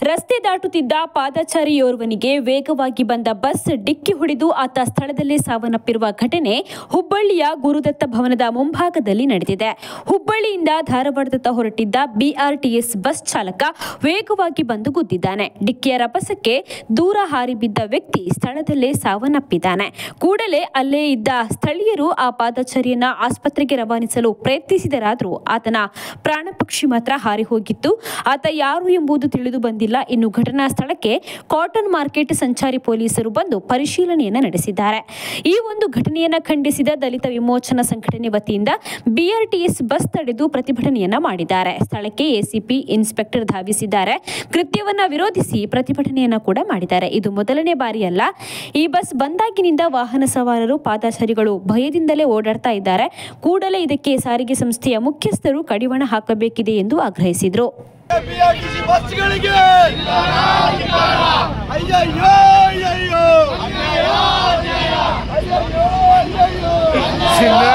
ರಸ್ತೆ ದಾಟುತ್ತಿದ್ದ ಪಾದಚಾರಿಯೋರ್ವನಿಗೆ ವೇಗವಾಗಿ ಬಂದ ಬಸ್ ಡಿಕ್ಕಿ ಹೊಡೆದು ಆತ ಸ್ಥಳದಲ್ಲೇ ಸಾವನ್ನಪ್ಪಿರುವ ಘಟನೆ ಹುಬ್ಬಳ್ಳಿಯ ಗುರುದತ್ತ ಭವನದ ಮುಂಭಾಗದಲ್ಲಿ ನಡೆದಿದೆ ಹುಬ್ಬಳ್ಳಿಯಿಂದ ಧಾರವಾಡದತ್ತ ಹೊರಟಿದ್ದ ಬಿಆರ್ಟಿಎಸ್ ಬಸ್ ಚಾಲಕ ವೇಗವಾಗಿ ಬಂದು ಗುದ್ದಿದ್ದಾನೆ ಡಿಕ್ಕಿಯ ರಭಸಕ್ಕೆ ದೂರ ಹಾರಿ ಬಿದ್ದ ವ್ಯಕ್ತಿ ಸ್ಥಳದಲ್ಲೇ ಸಾವನ್ನಪ್ಪಿದ್ದಾನೆ ಕೂಡಲೇ ಅಲ್ಲೇ ಇದ್ದ ಸ್ಥಳೀಯರು ಆ ಪಾದಚಾರಿಯನ್ನ ಆಸ್ಪತ್ರೆಗೆ ರವಾನಿಸಲು ಪ್ರಯತ್ನಿಸಿದರಾದರೂ ಆತನ ಪ್ರಾಣ ಪಕ್ಷಿ ಮಾತ್ರ ಹಾರಿ ಹೋಗಿತ್ತು ಆತ ಯಾರು ಎಂಬುದು ತಿಳಿದು ಬಂದಿಲ್ಲ ಇನ್ನು ಘಟನಾ ಸ್ಥಳಕ್ಕೆ ಕಾಟನ್ ಮಾರ್ಕೆಟ್ ಸಂಚಾರಿ ಪೊಲೀಸರು ಬಂದು ಪರಿಶೀಲನೆಯನ್ನ ನಡೆಸಿದ್ದಾರೆ ಈ ಒಂದು ಘಟನೆಯನ್ನ ಖಂಡಿಸಿದ ದಲಿತ ವಿಮೋಚನಾ ಸಂಘಟನೆ ವತಿಯಿಂದ ಬಿಆರ್ಟಿಎಸ್ ಬಸ್ ತಡೆದು ಪ್ರತಿಭಟನೆಯನ್ನ ಮಾಡಿದ್ದಾರೆ ಸ್ಥಳಕ್ಕೆ ಎಸಿಪಿ ಇನ್ಸ್ಪೆಕ್ಟರ್ ಧಾವಿಸಿದ್ದಾರೆ ಕೃತ್ಯವನ್ನ ವಿರೋಧಿಸಿ ಪ್ರತಿಭಟನೆಯನ್ನ ಕೂಡ ಮಾಡಿದ್ದಾರೆ ಇದು ಮೊದಲನೇ ಬಾರಿಯಲ್ಲ ಈ ಬಸ್ ಬಂದಾಗಿನಿಂದ ವಾಹನ ಸವಾರರು ಪಾದಚಾರಿಗಳು ಭಯದಿಂದಲೇ ಓಡಾಡ್ತಾ ಇದ್ದಾರೆ ಕೂಡಲೇ ಇದಕ್ಕೆ ಸಾರಿಗೆ ಸಂಸ್ಥೆಯ ಮುಖ್ಯಸ್ಥರು ಕಡಿವಾಣ ಹಾಕಬೇಕಿದೆ ಎಂದು ಆಗ್ರಹಿಸಿದರು ಬಿಆರ್ಟಿಸಿ ಬಸ್ಗಳಿಗೆ ಅಯ್ಯಯ್ಯೋ ಅಯ್ಯಯ್ಯೋ ಅಯ್ಯಯ್ಯೋ ಅಯ್ಯಯ್ಯೋ ಚಿನ್ನ